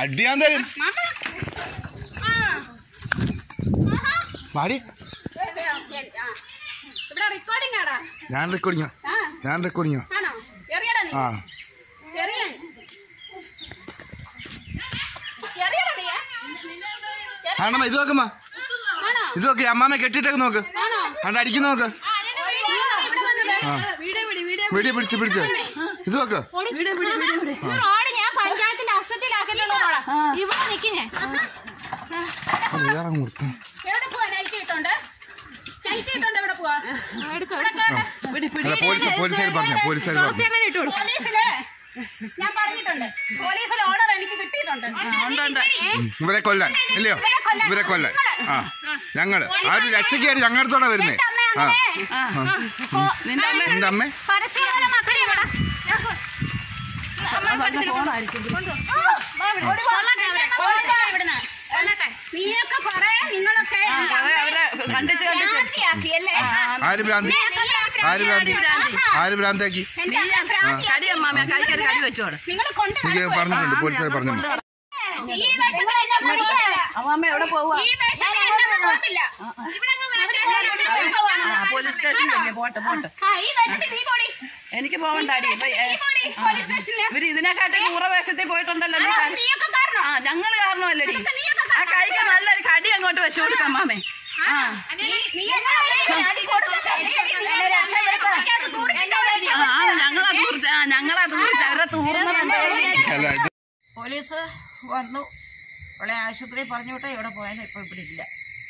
അടിയാൻ തരും മാമ ആ ആഹാ. മാടി ഏ, ആ. ഇവിടെ റെക്കോർഡിംഗ് ആടാ ഞാൻ റെക്കോർഡിങ്ങോ ആ ഞാൻ റെക്കോർഡിങ്ങോ ആണോ എറിയടാ നീ ആ എറിയാൻ എറിയടാ നീ ഏ? എറി- ആണമ്മ ഇത് നോക്കമ്മ ആണോ ഇത് നോക്കി അമ്മാമ്മ കെട്ടിട്ടേക്ക് നോക്ക് ആണോ അണ്ട് അടിക്കുന്ന നോക്ക് നീയാണോ ഇവിടെ വന്നത് ആ വീഡിയോ പിടിച്ച് പിടിച്ച് ഇത് നോക്ക് റോഡ് ഞാൻ പഞ്ചായത്തിന്റെ അസത്തിലാക്കിയിട്ടുള്ള റോഡാ ഇവിടെ നിൽക്കുന്നേ അത് വേറെ മുഹൂർത്തം എവിടെ പോവാ നൈറ്റ് ഇട്ടോണ്ട് നൈറ്റ് ഇട്ടോണ്ട് എവിടെ പോവാ ഇവിടെ കേറ്. അല്ല പോലീസ് പോലീസുകാർ പറഞ്ഞു പോലീസുകാർ പറഞ്ഞു പോലീസില് ഞാൻ പറഞ്ഞിട്ടുണ്ട് പോലീസിൽ ഓർഡർ എനിക്ക് കിട്ടിയിട്ടുണ്ട് ഉം, ഇവരെ കൊല്ലാൻ ഇല്ലയോ ഇവരെ കൊല്ലാൻ ആ ഞങ്ങള് ആ ഒരു രക്ഷയ്ക്കാര് ഞങ്ങളടുത്തോടെ വരുന്നേ ആ നിന്റെ അമ്മ പരസ്യം മക്കളെ ഇവിടെ നീയൊക്കെ പറയാ നിങ്ങളൊക്കെ കണ്ടിച്ച് കണ്ടിച്ച് ഭ്രാന്തിയാക്കിയല്ലേ ആര് ഭ്രാന്തി ആര് ഭ്രാന്തി ആര് ഭ്രാന്തിയാക്കി എന്റെ അമ്മ ഭ്രാന്തിയാക്കി. കടി അമ്മാമ കൈക്കറി കടി വെച്ചോട് നിങ്ങൾ കൊണ്ട് എനിക്ക് പറഞ്ഞിട്ടുണ്ട് പോലീസുകാർ പറഞ്ഞു ഈ വേഷത്തിൽ എന്നെ പോകത്തില്ല. അമ്മാമ എവിടെ പോവാ ഈ വേഷത്തിൽ എന്നെ പോകത്തില്ല. ഇവിടെ അങ്ങ് വേറെ പോലീസ് സ്റ്റേഷനിൽ പോവാണ്. പോലീസ് സ്റ്റേഷനിലല്ലേ പോട്ടെ പോട്ടെ ആ, ഈ വേഷത്തിൽ നീ പോടി. എനിക്ക് പോവണ്ടാടി ഇപ്പൊ ഏ, നീ പോടി പോലീസ് സ്റ്റേഷനില്. ഇവര് ഇതിനെക്കാട്ടി നൂറ വേഷത്തിൽ പോയിട്ടുണ്ടല്ലോ നീ ആ, കാ- നീയൊക്കെ കാരണം. ആ ഞങ്ങള് കാരണമല്ലടി നീയൊക്കെ ആ കൈക്ക് നല്ലൊരു കടി അങ്ങോട്ട് വെച്ചു കൊടുക്കാം അമ്മാമേ ആ നീ- നീ എന്താ ഈ അടി കൊടുക്കത്തെ? എടി, എടി, നീ എന്നെ രക്ഷപ്പെടുത്താൻ തൂറിച്ചിട്ടോടെ ആ ആ, ഞങ്ങളാ തൂർച്ച ആ ഞങ്ങളാ തൂർച്ച അവരെ തൂർന്നത് എന്തോ അല്ല ഇത് പോലീസ് വന്നു അവളെ ആശുപത്രിയിൽ പറഞ്ഞു വിട്ടാൽ ഇവിടെ പോയാലും ഇപ്പോൾ ഇവിടെ ഇല്ല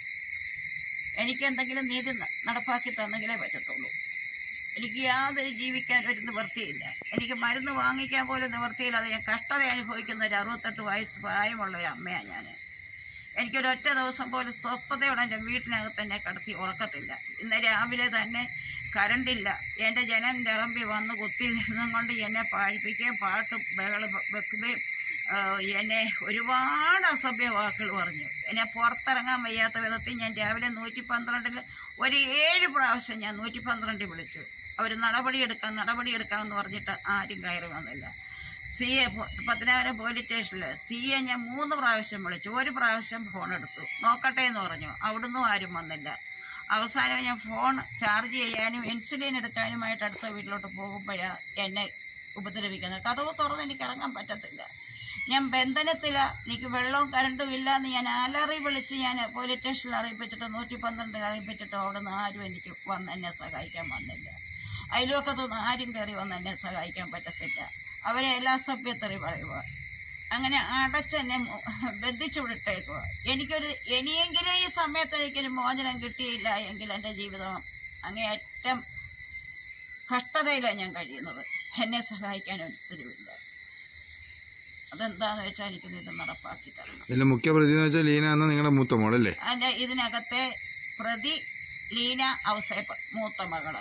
എനിക്ക് എന്തെങ്കിലും നീതി ന- നടപ്പാക്കി തന്നെങ്കിലേ പറ്റത്തുള്ളൂ എനിക്ക് യാതൊരു ജീവിക്കാൻ ഒരു നിവൃത്തിയില്ല എനിക്ക് മരുന്ന് വാങ്ങിക്കാൻ പോലും നിവൃത്തിയില്ലാതെ ഞാൻ കഷ്ടത അനുഭവിക്കുന്ന ഒരു അറുപത്തെട്ട് വയസ്സ് പ്രായമുള്ള ഒരു അമ്മയാണ് ഞാൻ എനിക്കൊരൊറ്റ ദിവസം പോലും സ്വസ്ഥതയോടെ എൻ്റെ വീട്ടിനകത്ത് എന്നെ കടത്തി ഉറക്കത്തില്ല ഇന്ന് രാവിലെ തന്നെ കറണ്ടില്ല എൻ്റെ ജനം നിറമ്പി വന്ന് കുത്തി നിന്നും കൊണ്ട് എന്നെ പാഴിപ്പിക്കുകയും പാട്ട് ബഹളം വെക്കുകയും ആ, എന്നെ ഒരുപാട് അസഭ്യ വാക്കുകൾ പറഞ്ഞു എന്നെ പുറത്തിറങ്ങാൻ വയ്യാത്ത വിധത്തിൽ ഞാൻ രാവിലെ നൂറ്റി പന്ത്രണ്ടിൽ ഒരു ഏഴ് പ്രാവശ്യം ഞാൻ നൂറ്റി പന്ത്രണ്ടിൽ വിളിച്ചു അവർ നടപടിയെടുക്കാം നടപടിയെടുക്കാമെന്ന് പറഞ്ഞിട്ട് ആരും കയറി വന്നില്ല സി എ പത്തനാപുരം പോലീസ് സ്റ്റേഷനിൽ സി എ ഞാൻ മൂന്ന് പ്രാവശ്യം വിളിച്ചു ഒരു പ്രാവശ്യം ഫോൺ എടുത്തു നോക്കട്ടെ എന്ന് പറഞ്ഞു അവിടുന്നും ആരും വന്നില്ല അവസാനം ഞാൻ ഫോൺ ചാർജ് ചെയ്യാനും ഇൻസുലിൻ എടുക്കാനുമായിട്ട് അടുത്ത വീട്ടിലോട്ട് പോകുമ്പോഴാണ് എന്നെ ഉപദ്രവിക്കുന്നത് കഥവ് തുറന്ന് എനിക്ക് ഇറങ്ങാൻ പറ്റത്തില്ല ഞാൻ ബന്ധനത്തില എനിക്ക് വെള്ളവും കറണ്ടും ഇല്ല എന്ന് ഞാൻ അലറി വിളിച്ച് ഞാൻ പോലീസ് സ്റ്റേഷനിൽ അറിയിപ്പിച്ചിട്ട് നൂറ്റി പന്ത്രണ്ടിൽ അറിയിപ്പിച്ചിട്ട് അവിടുന്ന് ആരും എനിക്ക് വന്ന് എന്നെ സഹായിക്കാൻ വന്നില്ല അയൽവക്കത്തൊന്നും ആരും കയറി വന്ന് എന്നെ സഹായിക്കാൻ പറ്റത്തില്ല അവരെ എല്ലാ സഭ്യത്തറി പറയുക അങ്ങനെ അടച്ചെന്നെ മു- ബന്ധിച്ചു വിട്ടേക്കുക എനിക്കൊരു ഇനിയെങ്കിലും ഈ സമയത്ത് എനിക്കൊരു മോചനം കിട്ടിയില്ല എങ്കിൽ എൻ്റെ ജീവിതം അങ്ങേയറ്റം കഷ്ടതയിലാണ് ഞാൻ കഴിയുന്നത് എന്നെ സഹായിക്കാൻ ഒരില്ല അതെന്താന്ന് വെച്ചാൽ എനിക്കിത് ഇത് നടപ്പാക്കി തരണം ഇതിന്റെ മുഖ്യ പ്രതി എന്ന് വെച്ചാൽ ലീന എന്ന നിങ്ങളുടെ മൂത്ത മോളല്ലേ അതിൻ്റെ ഇതിനകത്തെ പ്രതി ലീന ഔസേപ്പ് മൂത്ത മകള്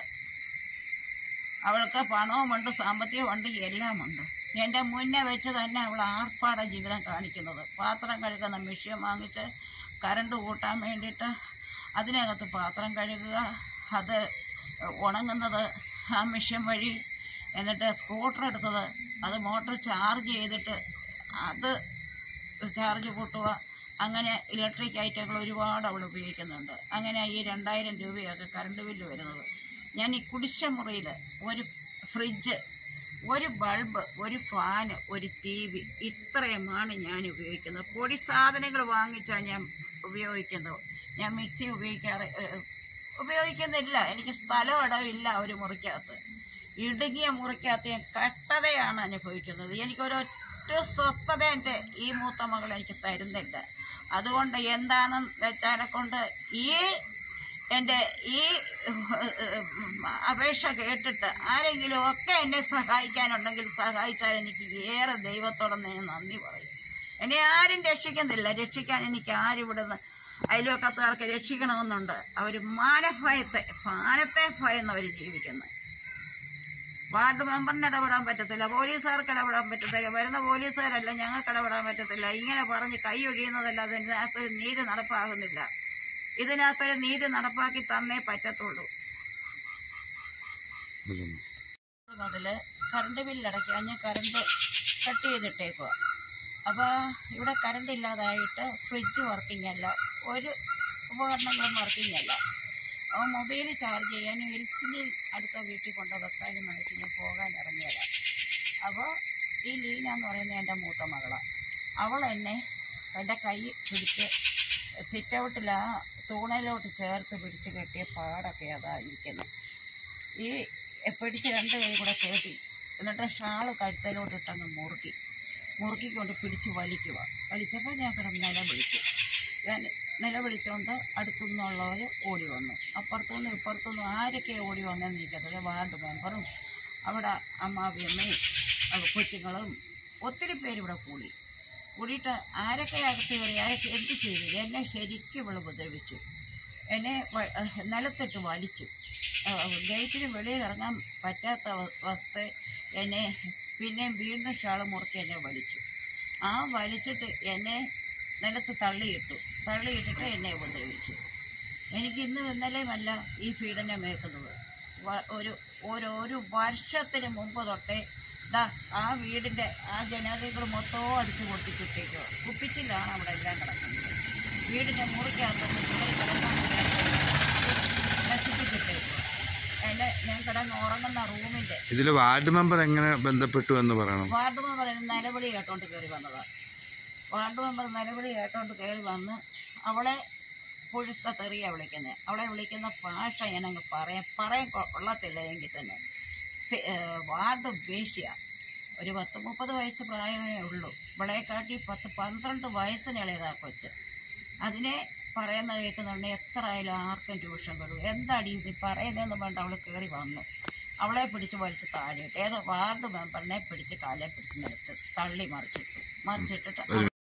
അവൾക്ക് പണവുമുണ്ട് സാമ്പത്തികമുണ്ട് എല്ലാമുണ്ട് എൻ്റെ മുന്നേ വെച്ച് തന്നെ അവൾ ആർപ്പാട ജീവിതം കാണിക്കുന്നത് പാത്രം കഴുകുന്ന മെഷീൻ വാങ്ങിച്ച് കറണ്ട് കൂട്ടാൻ വേണ്ടിയിട്ട് അതിനകത്ത് പാത്രം കഴുകുക അത് ഉണങ്ങുന്നത് ആ മെഷീൻ വഴി എന്നിട്ട് സ്കൂട്ടർ എടുത്തത് അത് മോട്ടർ ചാർജ് ചെയ്തിട്ട് അത് ചാർജ് കൂട്ടുക അങ്ങനെ ഇലക്ട്രിക് ഐറ്റങ്ങൾ ഒരുപാട് അവൾ ഉപയോഗിക്കുന്നുണ്ട് അങ്ങനെ ഈ രണ്ടായിരം രൂപയൊക്കെ കറണ്ട് ബില്ല് വരുന്നത് ഞാൻ ഈ കുടിശ മുറിയിൽ ഒരു ഫ്രിഡ്ജ് ഒരു ബൾബ് ഒരു ഫാന് ഒരു ടി വി ഇത്രയുമാണ് ഞാൻ ഉപയോഗിക്കുന്നത് പൊടി സാധനങ്ങൾ വാങ്ങിച്ചാൽ ഞാൻ ഉപയോഗിക്കുന്നത് ഞാൻ മിക്സി ഉപയോഗിക്കാറ് ഏഹ്, ഉപയോഗിക്കുന്നില്ല എനിക്ക് സ്ഥലം ഇടമില്ല ഒരു മുറിക്കകത്ത് ഇടുങ്ങിയ മുറിക്കകത്ത് ഞാൻ കട്ടതയാണ് അനുഭവിക്കുന്നത് എനിക്കൊരൊറ്റ സ്വസ്ഥത എൻ്റെ ഈ മൂത്ത മകൾ എനിക്ക് തരുന്നില്ല അതുകൊണ്ട് എന്താണെന്ന് വെച്ചാലെ കൊണ്ട് ഈ എൻ്റെ ഈ അപേക്ഷ കേട്ടിട്ട് ആരെങ്കിലും ഒക്കെ എന്നെ സഹായിക്കാനുണ്ടെങ്കിൽ സഹായിച്ചാൽ എനിക്ക് ഏറെ ദൈവത്തോടെ ഞാൻ നന്ദി പറയും എന്നെ ആരും രക്ഷിക്കുന്നില്ല രക്ഷിക്കാൻ എനിക്ക് ആരും ഇവിടുന്ന് അയൽവക്കത്തുകാർക്ക് രക്ഷിക്കണമെന്നുണ്ട് അവർ മാനഭയത്തെ മാനത്തെ ഭയന്നവർ ജീവിക്കുന്നത് വാർഡ് മെമ്പറിന് ഇടപെടാൻ പറ്റത്തില്ല പോലീസുകാർക്ക് ഇടപെടാൻ പറ്റത്തില്ല വരുന്ന പോലീസുകാരല്ല ഞങ്ങൾക്ക് ഇടപെടാൻ പറ്റത്തില്ല ഇങ്ങനെ പറഞ്ഞ് കൈ ഒഴിയുന്നതല്ലാതെ ഇതിനകത്തൊരു നീതി നടപ്പാകുന്നില്ല ഇതിനകത്തൊരു നീതി നടപ്പാക്കി തന്നേ പറ്റത്തുള്ളൂ മുതൽ കറണ്ട് ബില്ല് അടയ്ക്കാൻ ഞാൻ കറണ്ട് കട്ട് ചെയ്തിട്ടേക്കുക അപ്പോൾ ഇവിടെ കറണ്ട് ഇല്ലാതായിട്ട് ഫ്രിഡ്ജ് വർക്കിംഗ് അല്ല ഒരു ഉപകരണങ്ങളും വർക്കിംഗ് അല്ല അപ്പോൾ മൊബൈൽ ചാർജ് ചെയ്യാൻ എൽസിൻ്റെ അടുത്ത വീട്ടിൽ കൊണ്ട് വെക്കാനുമായിട്ട് ഞാൻ പോകാൻ ഇറങ്ങിയതാണ് അപ്പോൾ ഈ ലീന എന്ന് പറയുന്നത് എൻ്റെ മൂത്ത മകളാണ് അവൾ എന്നെ എൻ്റെ കൈ പിടിച്ച് സിറ്റ് ഔട്ടിൽ ആ തൂണയിലോട്ട് ചേർത്ത് പിടിച്ച് കെട്ടിയ പാടൊക്കെ അതാ ഇരിക്കുന്നത് ഈ പിടിച്ച് രണ്ട് കൈ കൂടെ കയറ്റി എന്നിട്ട് ഷാള് കഴുത്തലോട്ട് ഇട്ടങ്ങ് മുറുക്കി മുറുക്കിക്കൊണ്ട് പിടിച്ച് വലിക്കുക വലിച്ചപ്പോൾ ഞാൻ കിടന്ന് നിലവിളിച്ചു ഞാൻ നിലവിളിച്ചുകൊണ്ട് അടുത്തുനിന്നുള്ളവർ ഓടി വന്നു അപ്പുറത്തുനിന്നും ഇപ്പുറത്തുനിന്നും ആരൊക്കെ ഓടി വന്നെന്ന് എനിക്കറിയില്ല വാർഡ് മെമ്പറും അവിടെ അമ്മാവിയമ്മയും അവ കൊച്ചുങ്ങളും ഒത്തിരി പേര് ഇവിടെ കൂടി കൂടിയിട്ട് ആരൊക്കെ അകത്ത് കയറി ആരൊക്കെ എന്ത് ചെയ്തു എന്നെ ശരിക്കും ഇവിടെ ഉപദ്രവിച്ചു എന്നെ വ- ഏഹ് നിലത്തിട്ട് വലിച്ചു ഏഹ് ഗേറ്റിന് വെളിയിൽ ഇറങ്ങാൻ പറ്റാത്ത അവ- അവസ്ഥ എന്നെ പിന്നെയും വീണ്ടും ഷാള് മുറുക്കി എന്നെ വലിച്ചു ആ വലിച്ചിട്ട് എന്നെ നിലത്ത് തള്ളിയിട്ടു തള്ളിയിട്ടിട്ട് എന്നെ ഉപദ്രവിച്ചു എനിക്ക് ഇന്നും ഇന്നലെയുമല്ല ഈ പീഡനം മേക്കുന്നത് വ- ഒരു ഒരു ഒരു വർഷത്തിന് മുമ്പ് തൊട്ടേ ദാ ആ വീടിൻ്റെ ആ ജനാലകൾ മൊത്തവും അടിച്ചു പൊട്ടിച്ചിട്ടേക്കോ കുപ്പിച്ചിലാണ് അവിടെ എല്ലാം കിടക്കുന്നത് വീടിൻ്റെ മുറിക്കകത്തൊന്നും കയറി കിടക്കാൻ നശിപ്പിച്ചിട്ടേക്കോ എൻ്റെ ഞാൻ കിടന്ന് ഉറങ്ങുന്ന റൂമിൻ്റെ ഇതിൽ വാർഡ് മെമ്പർ എങ്ങനെ ബന്ധപ്പെട്ടു എന്ന് പറയണം വാർഡ് മെമ്പർ എന്നെ നിലവിളി കേട്ടോണ്ട് കയറി വന്നതാണ് വാർഡ് മെമ്പർ നിലവിളി കേട്ടോണ്ട് കയറി വന്ന് അവളെ പുഴുത്ത തെറിയാ വിളിക്കുന്നത് അവളെ വിളിക്കുന്ന ഭാഷ ഞാനങ്ങ് പറയാൻ പറയാൻ കൊ- കൊള്ളത്തില്ല എങ്കിൽ തന്നെ തെ- ഏഹ് വാർഡ് വേശ്യ ഒരു പത്ത് മുപ്പത് വയസ്സ് പ്രായമേ ഉള്ളൂ ഇവളെ കാട്ടി പത്ത് പന്ത്രണ്ട് വയസ്സിന് ഇളയതാ കൊച്ച് അതിനെ പറയുന്നത് കേൾക്കുന്നുണ്ടെങ്കിൽ എത്ര ആയാലും ആർക്കും ട്യൂഷൻ കൊടുക്കും എന്താടി ഇത് പറയുന്നതെന്ന് വേണ്ട അവൾ കയറി വന്നു അവളെ പിടിച്ച് വലിച്ച് താഴെയിട്ട് ഏതോ വാർഡ് മെമ്പറിനെ പിടിച്ച് കാലെ പിടിച്ച് നിർത്തി തള്ളി മറിച്ചിട്ടു മറിച്ചിട്ടിട്ട്